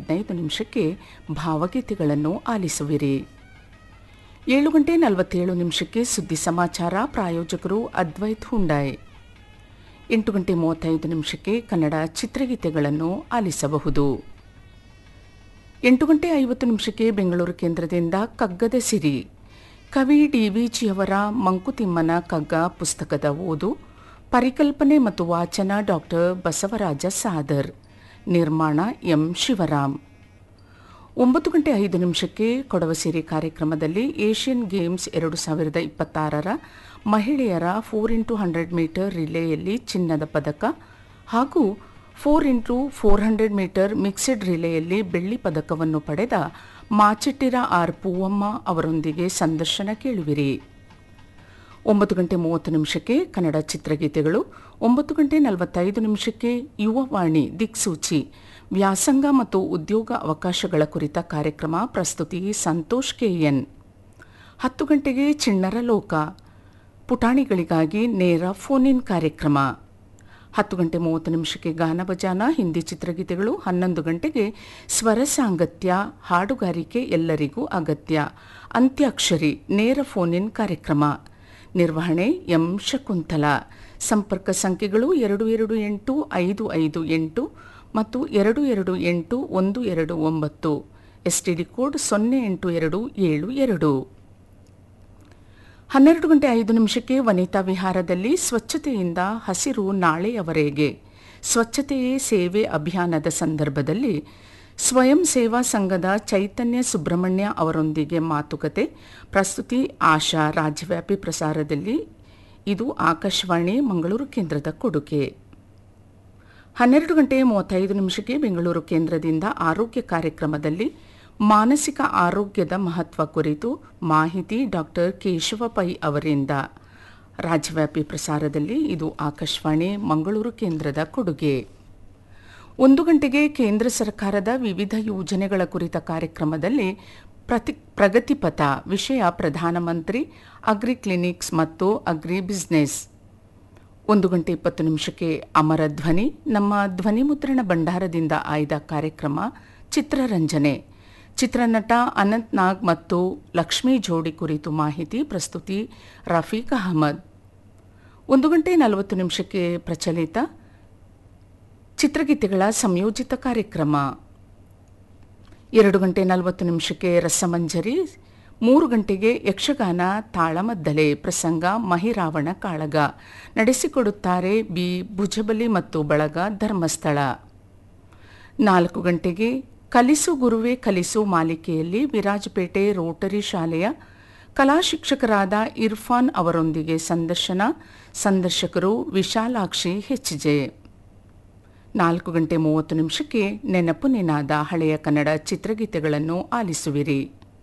ಹದಿನೈದು ನಿಮಿಷಕ್ಕೆ ಭಾವಗೀತೆಗಳನ್ನು ಆಲಿಸುವಿರಿ ಏಳು ಗಂಟೆ ನಲವತ್ತೇಳು ನಿಮಿಷಕ್ಕೆ ಸುದ್ದಿ ಸಮಾಚಾರ ಪ್ರಾಯೋಜಕರು ಅದ್ವೈತ್ ಹುಂಡಾಯ್ ಎಂಟು ಗಂಟೆ ಮೂವತ್ತೈದು ನಿಮಿಷಕ್ಕೆ ಕನ್ನಡ ಚಿತ್ರಗೀತೆಗಳನ್ನು ಆಲಿಸಬಹುದು ಎಂಟು ಗಂಟೆ ಐವತ್ತು ನಿಮಿಷಕ್ಕೆ ಬೆಂಗಳೂರು ಕೇಂದ್ರದಿಂದ ಕಗ್ಗದ ಸಿರಿ ಕವಿ ಡಿವಿಜಿಯವರ ಮಂಕುತಿಮ್ಮನ ಕಗ್ಗ ಪುಸ್ತಕದ ಓದು ಪರಿಕಲ್ಪನೆ ಮತ್ತು ವಾಚನ ಡಾಕ್ಟರ್ ಬಸವರಾಜ ಸಾದರ್ ನಿರ್ಮಾಣ ಎಂ ಶಿವರಾಮ್ ಒಂಬತ್ತು ಗಂಟೆ ಐದು ನಿಮಿಷಕ್ಕೆ ಕೊಡವ ಸಿರಿ ಕಾರ್ಯಕ್ರಮದಲ್ಲಿ ಏಷ್ಯನ್ ಗೇಮ್ಸ್ ಎರಡು ಸಾವಿರದ ಇಪ್ಪತ್ತಾರರ ಮಹಿಳೆಯರ ಫೋರ್ ಇಂಟು ಹಂಡ್ರೆಡ್ ಮೀಟರ್ ರಿಲೇಯಲ್ಲಿ ಚಿನ್ನದ ಪದಕ ಹಾಗೂ four into four hundred metre mixed ರಿಲೇಯಲ್ಲಿ ಬೆಳ್ಳಿ ಪದಕವನ್ನು ಪಡೆದ ಮಾಚಿಟ್ಟಿರ ಆರ್ ಪೂವಮ್ಮ ಅವರೊಂದಿಗೆ ಸಂದರ್ಶನ ಕೇಳುವಿರಿ ಒಂಬತ್ತು ಗಂಟೆ ಮೂವತ್ತು ನಿಮಿಷಕ್ಕೆ ಕನ್ನಡ ಚಿತ್ರಗೀತೆಗಳು ಒಂಬತ್ತು ಗಂಟೆ ನಲವತ್ತೈದು ನಿಮಿಷಕ್ಕೆ ಯುವವಾಣಿ ದಿಕ್ಸೂಚಿ ವ್ಯಾಸಂಗ ಮತ್ತು ಉದ್ಯೋಗ ಅವಕಾಶಗಳ ಕುರಿತ ಕಾರ್ಯಕ್ರಮ ಪ್ರಸ್ತುತಿ ಸಂತೋಷ್ ಕೆಎನ್ ಹತ್ತು ಗಂಟೆಗೆ ಚಿಣ್ಣರ ಲೋಕ ಪುಟಾಣಿಗಳಿಗಾಗಿ ನೇರ ಫೋನ್ ಇನ್ ಕಾರ್ಯಕ್ರಮ ಹತ್ತು ಗಂಟೆ ಮೂವತ್ತು ನಿಮಿಷಕ್ಕೆ ಗಾನ ಭಜಾನ ಹಿಂದಿ ಚಿತ್ರಗೀತೆಗಳು ಹನ್ನೊಂದು ಗಂಟೆಗೆ ಸ್ವರ ಸಾಂಗತ್ಯ ಹಾಡುಗಾರಿಕೆ ಎಲ್ಲರಿಗೂ ಅಗತ್ಯ ಅಂತ್ಯಾಕ್ಷರಿ ನೇರ ಫೋನ್ ಇನ್ ಕಾರ್ಯಕ್ರಮ ನಿರ್ವಹಣೆ ಎಂ ಶಕುಂತಲ ಸಂಪರ್ಕ ಸಂಖ್ಯೆಗಳು ಎರಡು ಎರಡು ಎಂಟು ಐದು ಐದು ಎಂಟು ಮತ್ತು ಎರಡು ಎರಡು ಎಂಟು ಒಂದು ಎರಡು ಒಂಬತ್ತು ಎಸ್ಟಿಡಿ ಕೋಡ್ ಸೊನ್ನೆ ಎಂಟು ಎರಡು ಏಳು ಎರಡು ಹನ್ನೆರಡು ಗಂಟೆ ಐದು ನಿಮಿಷಕ್ಕೆ ವನಿತಾ ವಿಹಾರದಲ್ಲಿ ಸ್ವಚ್ಛತೆಯಿಂದ ಹಸಿರು ನಾಳೆಯವರೆಗೆ ಸ್ವಚ್ಛತೆಯೇ ಸೇವೆ ಅಭಿಯಾನದ ಸಂದರ್ಭದಲ್ಲಿ ಸ್ವಯಂ ಸೇವಾ ಸಂಘದ ಚೈತನ್ಯ ಸುಬ್ರಹ್ಮಣ್ಯ ಅವರೊಂದಿಗೆ ಮಾತುಕತೆ ಪ್ರಸ್ತುತಿ ಆಶಾ ರಾಜ್ಯವ್ಯಾಪಿ ಪ್ರಸಾರದಲ್ಲಿ ಇದು ಆಕಾಶವಾಣಿ ಮಂಗಳೂರು ಕೇಂದ್ರದ ಕೊಡುಗೆ ಹನ್ನೆರಡು ಗಂಟೆ ಮೂವತ್ತೈದು ನಿಮಿಷಕ್ಕೆ ಬೆಂಗಳೂರು ಕೇಂದ್ರದಿಂದ ಆರೋಗ್ಯ ಕಾರ್ಯಕ್ರಮದಲ್ಲಿ ಮಾನಸಿಕ ಆರೋಗ್ಯದ ಮಹತ್ವ ಕುರಿತು ಮಾಹಿತಿ ಡಾಕ್ಟರ್ ಕೇಶವ ಪೈ ಅವರಿಂದ ರಾಜ್ಯವ್ಯಾಪಿ ಪ್ರಸಾರದಲ್ಲಿ ಇದು ಆಕಾಶವಾಣಿ ಮಂಗಳೂರು ಕೇಂದ್ರದ ಕೊಡುಗೆ ಒಂದು ಗಂಟೆಗೆ ಕೇಂದ್ರ ಸರ್ಕಾರದ ವಿವಿಧ ಯೋಜನೆಗಳ ಕುರಿತ ಕಾರ್ಯಕ್ರಮದಲ್ಲಿ ಪ್ರತಿ ಪ್ರಗತಿಪಥ ವಿಷಯ ಪ್ರಧಾನಮಂತ್ರಿ ಅಗ್ರಿ ಕ್ಲಿನಿಕ್ಸ್ ಮತ್ತು ಅಗ್ರಿ ಬಿಸ್ನೆಸ್ ಒಂದು ಗಂಟೆ ಇಪ್ಪತ್ತು ನಿಮಿಷಕ್ಕೆ ಅಮರ ಧ್ವನಿ ನಮ್ಮ ಧ್ವನಿ ಮುದ್ರಣ ಭಂಡಾರದಿಂದ ಆಯ್ದ ಕಾರ್ಯಕ್ರಮ ಚಿತ್ರರಂಜನೆ ಚಿತ್ರನಟ ಅನಂತ್ ನಾಗ್ ಮತ್ತು ಲಕ್ಷ್ಮೀ ಜೋಡಿ ಕುರಿತು ಮಾಹಿತಿ ಪ್ರಸ್ತುತಿ ರಫೀಕ್ ಅಹಮದ್ ಒಂದು ಗಂಟೆ ನಲವತ್ತು ನಿಮಿಷಕ್ಕೆ ಪ್ರಚಲಿತ ಚಿತ್ರಗೀತೆಗಳ ಸಂಯೋಜಿತ ಕಾರ್ಯಕ್ರಮ ಎರಡು ಗಂಟೆ ನಲವತ್ತು ನಿಮಿಷಕ್ಕೆ ರಸಮಂಜರಿ ಮೂರು ಗಂಟೆಗೆ ಯಕ್ಷಗಾನ ತಾಳಮದ್ದಲೆ ಪ್ರಸಂಗ ಮಹಿರಾವಣ ಕಾಳಗ ನಡೆಸಿಕೊಡುತ್ತಾರೆ ಬಿ ಭುಜಬಲಿ ಮತ್ತು ಬಳಗ ಧರ್ಮಸ್ಥಳ ನಾಲ್ಕು ಗಂಟೆಗೆ ಕಲಿಸು ಗುರುವೇ ಕಲಿಸು ಮಾಲಿಕೆಯಲ್ಲಿ ವಿರಾಜಪೇಟೆ ರೋಟರಿ ಶಾಲೆಯ ಕಲಾ ಶಿಕ್ಷಕರಾದ ಇರ್ಫಾನ್ ಅವರೊಂದಿಗೆ ಸಂದರ್ಶನ ಸಂದರ್ಶಕರು ವಿಶಾಲಾಕ್ಷಿ ಹೆಚ್ಜೆ ನಾಲ್ಕು ಗಂಟೆ ಮೂವತ್ತು ನಿಮಿಷಕ್ಕೆ ನೆನಪು ನಿನಾದ ಹಳೆಯ ಕನ್ನಡ ಚಿತ್ರಗೀತೆಗಳನ್ನು ಆಲಿಸುವಿರಿ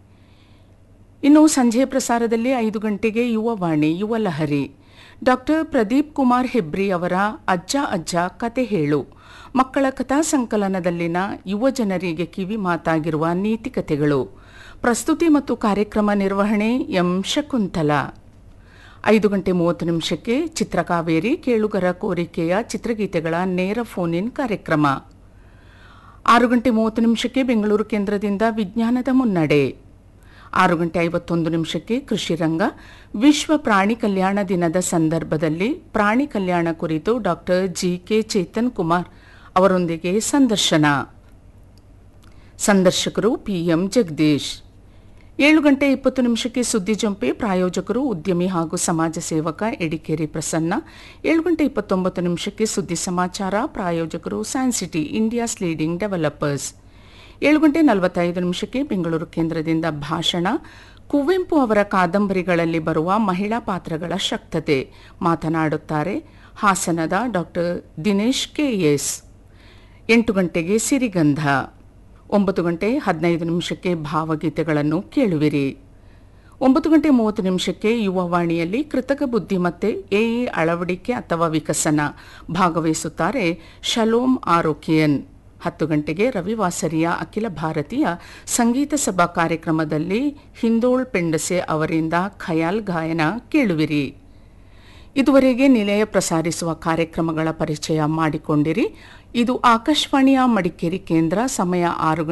ಇನ್ನು ಸಂಜೆ ಪ್ರಸಾರದಲ್ಲಿ ಐದು ಗಂಟೆಗೆ ಯುವವಾಣಿ ಯುವ ಲಹರಿ ಡಾಕ್ಟರ್ ಪ್ರದೀಪ್ ಕುಮಾರ್ ಹೆಬ್ರಿ ಅವರ ಅಜ್ಜ ಅಜ್ಜ ಕತೆ ಹೇಳು ಮಕ್ಕಳ ಕಥಾ ಸಂಕಲನದಲ್ಲಿನ ಯುವ ಜನರಿಗೆ ಕಿವಿ ಮಾತಾಗಿರುವ ನೀತಿಕತೆಗಳು ಪ್ರಸ್ತುತಿ ಮತ್ತು ಕಾರ್ಯಕ್ರಮ ನಿರ್ವಹಣೆ ಎಂ ಶಕುಂತಲ ಐದು ಗಂಟೆ ಮೂವತ್ತು ನಿಮಿಷಕ್ಕೆ ಚಿತ್ರಕಾವೇರಿ ಕೇಳುಗರ ಕೋರಿಕೆಯ ಚಿತ್ರಗೀತೆಗಳ ನೇರ ಫೋನ್ ಇನ್ ಕಾರ್ಯಕ್ರಮ ಆರು ಗಂಟೆ ಮೂವತ್ತು ನಿಮಿಷಕ್ಕೆ ಬೆಂಗಳೂರು ಕೇಂದ್ರದಿಂದ ವಿಜ್ಞಾನದ ಮುನ್ನಡೆ ಆರು ಗಂಟೆ ಐವತ್ತೊಂದು ನಿಮಿಷಕ್ಕೆ ಕೃಷಿ ರಂಗ ವಿಶ್ವ ಪ್ರಾಣಿ ಕಲ್ಯಾಣ ದಿನದ ಸಂದರ್ಭದಲ್ಲಿ ಪ್ರಾಣಿ ಕಲ್ಯಾಣ ಕುರಿತು doctor G K Chetan Kumar ಅವರೊಂದಿಗೆ ಸಂದರ್ಶನ ಸಂದರ್ಶಕರು ಪಿಎಂ ಜಗದೀಶ್ ಏಳು ಗಂಟೆ ಇಪ್ಪತ್ತು ನಿಮಿಷಕ್ಕೆ ಸುದ್ದಿ ಜಂಪೆ ಪ್ರಾಯೋಜಕರು ಉದ್ಯಮಿ ಹಾಗೂ ಸಮಾಜ ಸೇವಕ ಎಡಿಕೇರಿ ಪ್ರಸನ್ನ ಏಳು ಗಂಟೆ ಇಪ್ಪತ್ತೊಂಬತ್ತು ನಿಮಿಷಕ್ಕೆ ಸುದ್ದಿ ಸಮಾಚಾರ ಪ್ರಾಯೋಜಕರು ಸ್ಯಾನ್ಸಿಟಿ ಇಂಡಿಯಾಸ್ ಲೀಡಿಂಗ್ ಡೆವಲಪರ್ಸ್ ಏಳು ಗಂಟೆ ನಲವತ್ತೈದು ನಿಮಿಷಕ್ಕೆ ಬೆಂಗಳೂರು ಕೇಂದ್ರದಿಂದ ಭಾಷಣ ಕುವೆಂಪು ಅವರ ಕಾದಂಬರಿಗಳಲ್ಲಿ ಬರುವ ಮಹಿಳಾ ಪಾತ್ರಗಳ ಶಕ್ತತೆ ಮಾತನಾಡುತ್ತಾರೆ ಹಾಸನದ ಡಾಕ್ಟರ್ ದಿನೇಶ್ ಕೆಎಸ್ ಎಂಟು ಗಂಟೆಗೆ ಸಿರಿಗಂಧ ಒಂಬತ್ತು ಗಂಟೆ ಹದಿನೈದು ನಿಮಿಷಕ್ಕೆ ಭಾವಗೀತೆಗಳನ್ನು ಕೇಳುವಿರಿ ಒಂಬತ್ತು ಗಂಟೆ ಮೂವತ್ತು ನಿಮಿಷಕ್ಕೆ ಯುವವಾಣಿಯಲ್ಲಿ ಕೃತಕ ಬುದ್ಧಿಮತ್ತೆ ಎಇ ಅಳವಡಿಕೆ ಅಥವಾ ವಿಕಸನ ಭಾಗವಹಿಸುತ್ತಾರೆ ಶಲೋಮ್ ಆರೋಕಿಯನ್ ಹತ್ತು ಗಂಟೆಗೆ ರವಿವಾಸರಿಯ ಅಖಿಲ ಭಾರತೀಯ ಸಂಗೀತ ಸಭಾ ಕಾರ್ಯಕ್ರಮದಲ್ಲಿ ಹಿಂದೋಳ್ ಪೆಂಡಸೆ ಅವರಿಂದ ಖಯಾಲ್ ಗಾಯನ ಕೇಳುವಿರಿ ಇದುವರೆಗೆ ನಿಲಯ ಪ್ರಸಾರಿಸುವ ಕಾರ್ಯಕ್ರಮಗಳ ಪರಿಚಯ ಮಾಡಿಕೊಂಡಿರಿ ಇದು ಆಕಾಶವಾಣಿಯ ಮಡಿಕೇರಿ ಕೇಂದ್ರ ಸಮಯ ಆರು